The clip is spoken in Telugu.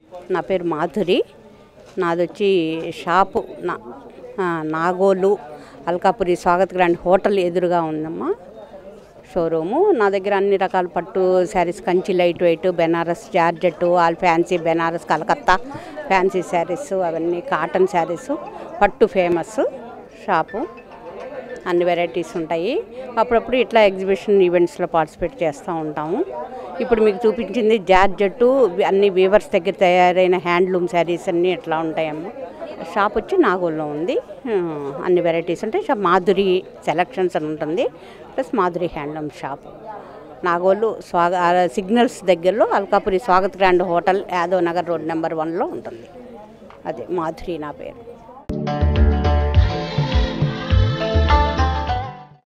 నా పేరు మాధురి నాది వచ్చి షాపు నా ఆ, నాగోలు అల్కాపురి స్వాగత్ గ్రాండ్ హోటల్ ఎదురుగా ఉందమ్మా షోరూము నా దగ్గర అన్ని రకాల పట్టు sarees Kanchi light weight Banaras georgette all fancy Banaras Calcutta fancy sarees అవన్నీ కాటన్ శారీస్ పట్టు ఫేమస్ షాపు అన్ని వెరైటీస్ ఉంటాయి అప్పుడప్పుడు ఇట్లా ఎగ్జిబిషన్ ఈవెంట్స్లో పార్టిసిపేట్ చేస్తూ ఉంటాము ఇప్పుడు మీకు చూపించింది జార్జెట్ అన్ని వీవర్స్ దగ్గర తయారైన హ్యాండ్లూమ్ శారీస్ అన్నీ ఇట్లా ఉంటాయమ్మా షాప్ వచ్చి నాగోల్లో ఉంది ఆ, అన్ని వెరైటీస్ ఉంటాయి షాప్ మాధురి సెలక్షన్స్ అని ఉంటుంది plus Madhuri handloom shop Nagole స్వాగ ఆ, సిగ్నల్స్ దగ్గరలో Alkapuri Swagath grand hotel Yadav Nagar road number వన్లో ఉంటుంది అదే మాధురి నా పేరు